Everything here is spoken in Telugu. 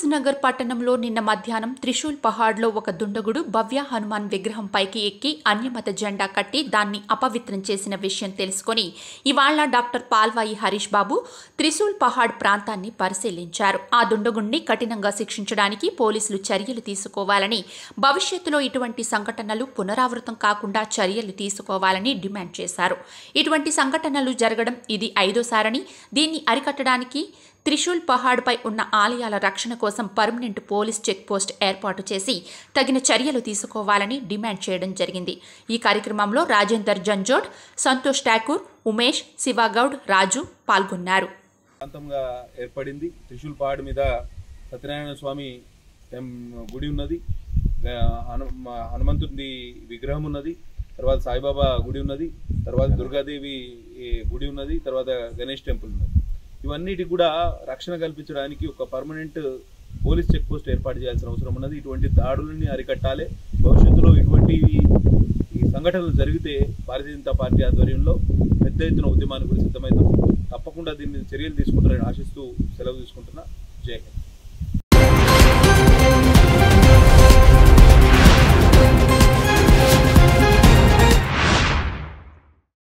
నగర్ పట్టణంలో నిన్న మధ్యాహ్నం త్రిశూల్ పహాడ్లో ఒక దుండగుడు భవ్య హనుమాన్ విగ్రహం పైకి ఎక్కి అన్యమత జెండా కట్టి దాన్ని అపవిత్రం చేసిన విషయం తెలుసుకొని ఇవాళ డాక్టర్ పాల్వాయి హరీష్ బాబు త్రిశూల్ పహాడ్ ప్రాంతాన్ని పరిశీలించారు ఆ దుండగుణ్ణి కఠినంగా శిక్షించడానికి పోలీసులు చర్యలు తీసుకోవాలని భవిష్యత్తులో ఇటువంటి సంఘటనలు పునరావృతం కాకుండా చర్యలు తీసుకోవాలని డిమాండ్ చేశారు ఇటువంటి సంఘటనలు జరగడం ఇది ఐదోసారని దీన్ని అరికట్టడానికి త్రిశూల్ పహాడ్పై ఉన్న ఆలయాల రక్షణ కోసం పర్మనెంట్ పోలీస్ చెక్ పోస్ట్ ఏర్పాటు చేసి తగిన చర్యలు తీసుకోవాలని డిమాండ్ చేయడం జరిగింది ఈ కార్యక్రమంలో రాజేందర్ జంజోడ్ సంతోష్ ఠాకూర్ ఉమేష్ శివాగౌడ్ రాజు పాల్గొన్నారు ప్రాంతంగా ఏర్పడింది త్రిశూల్ పహాడ్ మీద సత్యనారాయణ స్వామి టెం- గుడి ఉన్నది ఆ, హను- మ- హనుమంతుడి విగ్రహం ఉన్నది తర్వాత సాయిబాబా గుడి ఉన్నది తర్వాత దుర్గాదేవి ఈ, గుడి ఉన్నది తర్వాత గణేష్ టెంపుల్ ఉన్నది ఇవన్నిటికి కూడా రక్షణ కల్పించడానికి ఒక పర్మనెంట్ పోలీస్ చెక్ పోస్ట్ ఏర్పాటు చేయాల్సిన అవసరం ఉన్నది ఇటువంటి దాడులని అరికట్టాలి భవిష్యత్తులో ఇటువంటి ఈ సంఘటనలు జరిగితే భారతీయ జనతా పార్టీ ఆధ్వర్యంలో పెద్ద ఎత్తున ఉద్యమానికి కూడా సిద్ధమవుతాం తప్పకుండా దీని మీద చర్యలు తీసుకుంటారని ఆశిస్తూ సెలవు తీసుకుంటున్నా జై హింద్